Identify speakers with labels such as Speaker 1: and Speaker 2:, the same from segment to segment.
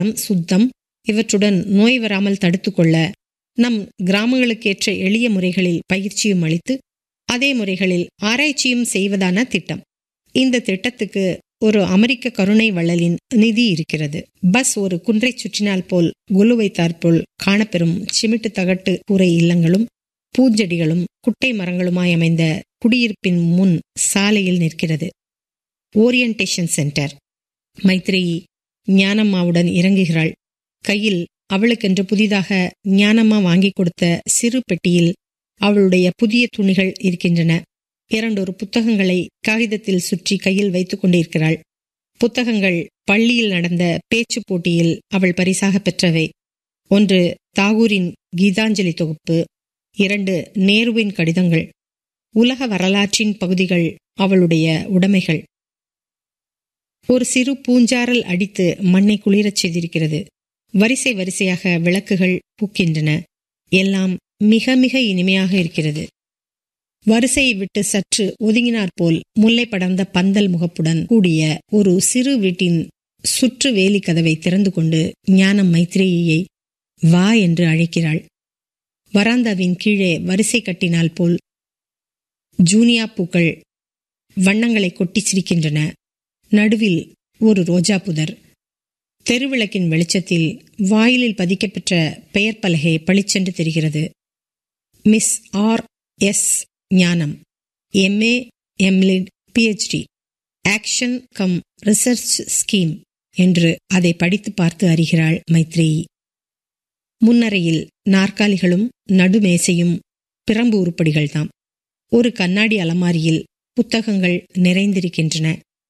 Speaker 1: சுத்தம் இவற்றுடன் நோய் வராமல் தடுத்துக்கொள்ள நம் கிராமங்களுக்கேற்ற எளிய முறைகளில் பயிற்சியும் அளித்து அதே முறைகளில் ஆராய்ச்சியும் செய்வதான திட்டம் இந்த திட்டத்துக்கு ஒரு அமெரிக்க கருணை வள்ளலின் நிதி இருக்கிறது பஸ் ஒரு குன்றை சுற்றினால் போல் குலு வைத்தாற்போல் காணப்பெறும் சிமிட்டு தகட்டு கூரை இல்லங்களும் பூஞ்செடிகளும் குட்டை மரங்களுமாய் அமைந்த குடியிருப்பின் முன் சாலையில் நிற்கிறது ஓரியன்டேஷன் சென்டர் மைத்ரேயி ஞானம்மாவுடன் இறங்குகிறாள் கையில் அவளுக்கென்று புதிதாக ஞானம்மா வாங்கி கொடுத்த சிறு பெட்டியில் அவளுடைய புதிய துணிகள் இருக்கின்றன இரண்டொரு புத்தகங்களை காகிதத்தில் சுற்றி கையில் வைத்துக் கொண்டிருக்கிறாள் புத்தகங்கள் பள்ளியில் நடந்த பேச்சு போட்டியில் அவள் பரிசாக பெற்றவை ஒன்று தாகூரின் கீதாஞ்சலி தொகுப்பு இரண்டு நேருவின் கடிதங்கள் உலக வரலாற்றின் பகுதிகள் அவளுடைய உடைமைகள் ஒரு சிறு பூஞ்சாரல் அடித்து மண்ணை குளிரச் செய்திருக்கிறது வரிசை வரிசையாக விளக்குகள் பூக்கின்றன எல்லாம் மிக மிக இனிமையாக இருக்கிறது வரிசையை விட்டு சற்று ஒதுங்கினாற் போல் முல்லை படர்ந்த பந்தல் முகப்புடன் கூடிய ஒரு சிறு வீட்டின் சுற்று வேலி கதவை திறந்து கொண்டு ஞானம் மைத்ரேயை வா என்று அழைக்கிறாள் வராந்தாவின் கீழே வரிசை கட்டினால் போல் ஜூனியா பூக்கள் வண்ணங்களை கொட்டி சிரிக்கின்றன நடுவில் ஒரு ரோஜா புதர் தெருவிளக்கின் வெளிச்சத்தில் வாயிலில் பதிக்கப்பெற்ற பெயர் பலகை பளிச்சென்று தெரிகிறது Miss R S Gnanam MA MLitt PhD action cum research scheme என்று அதை படித்து பார்த்து அறிகிறாள் மைத்ரேயி முன்னறையில் நாற்காலிகளும் நடுமேசையும் பிரம்பு உருப்படிகள்தாம் ஒரு கண்ணாடி அலமாரியில் புத்தகங்கள் நிறைந்திருக்கின்றன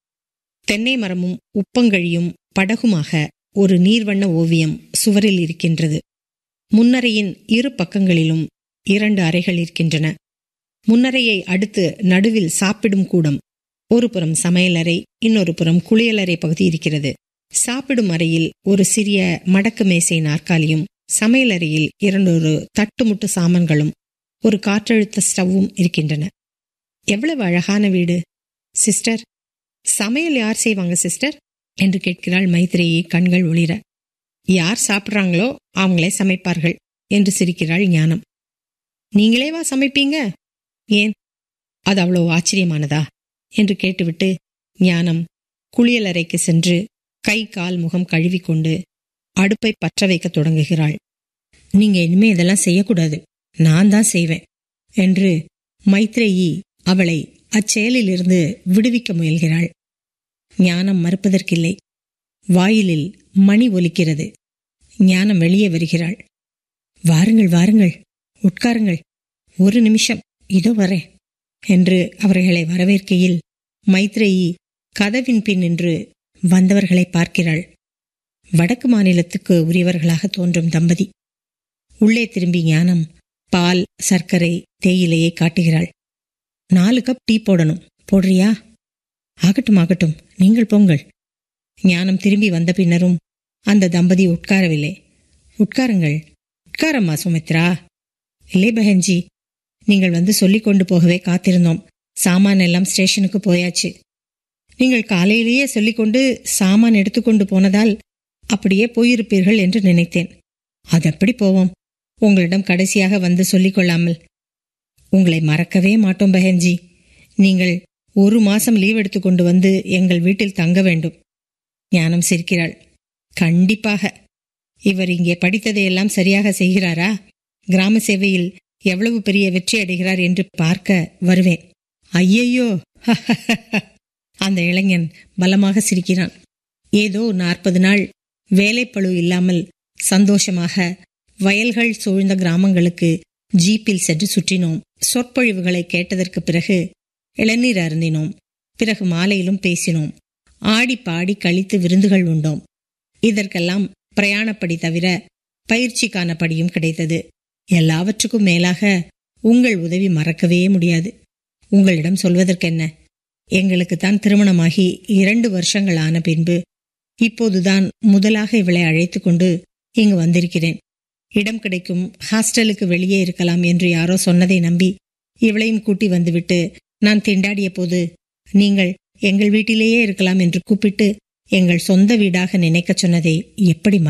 Speaker 1: தென்னை மரமும் உப்பங்கழியும் படகுமாக ஒரு நீர்வண்ண ஓவியம் சுவரில் இருக்கின்றது முன்னறையின் இரு பக்கங்களிலும் இரண்டு அறைகள் இருக்கின்றன முன்னறையை அடுத்து நடுவில் சாப்பிடும் கூடம் ஒரு புறம் சமையலறை இன்னொரு புறம் குளியலறை பகுதி இருக்கிறது சாப்பிடும் அறையில் ஒரு சிறிய மடக்கு மேசை நாற்காலியும் சமையலறையில் இரண்டொரு தட்டுமுட்டு சாமான்களும் ஒரு காற்றழுத்த ஸ்டவ்வும் இருக்கின்றன எவ்வளவு அழகான வீடு சிஸ்டர் சமையல் யார் செய்வாங்க சிஸ்டர் என்று கேட்கிறாள் மைத்ரேயி கண்கள் ஒளிர யார் சாப்பிட்றாங்களோ அவங்களே சமைப்பார்கள் என்று சிரிக்கிறாள் ஞானம் நீங்களேவா சமைப்பீங்க ஏன் அது அவ்வளோ ஆச்சரியமானதா என்று கேட்டுவிட்டு ஞானம் குளியலறைக்கு சென்று கை கால் முகம் கழுவிக்கொண்டு அடுப்பை பற்ற வைக்க தொடங்குகிறாள் நீங்க இனிமே இதெல்லாம் செய்யக்கூடாது நான் தான் செய்வேன் என்று மைத்ரேயி அவளை அச்செயலிலிருந்து விடுவிக்க முயல்கிறாள் ஞானம் மறுப்பதற்கில்லை வாயிலில் மணி ஒலிக்கிறது ஞானம் வெளியே வருகிறாள் வாருங்கள் வாருங்கள் உட்காருங்கள் ஒரு நிமிஷம் இதோ வரேன் என்று அவர்களை வரவேற்கையில் மைத்ரேயி கதவின் பின் நின்று வந்தவர்களை பார்க்கிறாள் வடக்கு மாநிலத்துக்கு உரியவர்களாக தோன்றும் தம்பதி உள்ளே திரும்பி ஞானம் பால் சர்க்கரை தேயிலையை காட்டுகிறாள் நாலு கப் டீ போடணும் போடுறியா ஆகட்டும் ஆகட்டும் நீங்கள் போங்கள் ஞானம் திரும்பி வந்த பின்னரும் அந்த தம்பதி உட்காரவில்லை உட்காருங்கள் உட்காரம்மா சுமித்ரா இல்லை பஹன்ஜி நீங்கள் வந்து சொல்லிக் கொண்டு போகவே காத்திருந்தோம் சாமான் எல்லாம் ஸ்டேஷனுக்கு போயாச்சு நீங்கள் காலையிலேயே சொல்லிக்கொண்டு சாமான் எடுத்துக்கொண்டு போனதால் அப்படியே போயிருப்பீர்கள் என்று நினைத்தேன் அது எப்படி போவோம் உங்களிடம் கடைசியாக வந்து சொல்லிக் கொள்ளாமல் உங்களை மறக்கவே மாட்டோம் பஹன்ஜி நீங்கள் ஒரு மாசம் லீவ் எடுத்துக்கொண்டு வந்து எங்கள் வீட்டில் தங்க வேண்டும் ஞானம் சிரிக்கிறாள் கண்டிப்பாக இவர் இங்கே படித்ததையெல்லாம் சரியாக செய்கிறாரா கிராம சேவையில் எவ்வளவு பெரிய வெற்றி அடைகிறார் என்று பார்க்க வருவேன் ஐயையோ அந்த இளைஞன் பலமாக சிரிக்கிறான் ஏதோ நாற்பது நாள் வேலைப்பழு இல்லாமல் சந்தோஷமாக வயல்கள் சூழ்ந்த கிராமங்களுக்கு ஜீப்பில் சென்று சுற்றினோம் சொற்பொழிவுகளை கேட்டதற்கு பிறகு இளநீர் அருந்தினோம் பிறகு மாலையிலும் பேசினோம் ஆடி பாடி கழித்து விருந்துகள் உண்டோம் இதற்கெல்லாம் பிரயாணப்படி தவிர பயிற்சிக்கான படியும் கிடைத்தது எல்லாவற்றுக்கும் மேலாக உங்கள் உதவி மறக்கவே முடியாது உங்களிடம் சொல்வதற்கென்ன எங்களுக்குத்தான் திருமணமாகி இரண்டு வருஷங்கள் ஆன பின்பு இப்போதுதான் முதலாக இவளை அழைத்து கொண்டு இங்கு வந்திருக்கிறேன் இடம் கிடைக்கும் ஹாஸ்டலுக்கு வெளியே இருக்கலாம் என்று யாரோ சொன்னதை நம்பி இவளையும் கூட்டி வந்துவிட்டு நான் திண்டாடிய போது நீங்கள் எங்கள் வீட்டிலேயே இருக்கலாம் என்று கூப்பிட்டு எங்கள் சொந்த வீடாக நினைக்கச் சொன்னதை எப்படி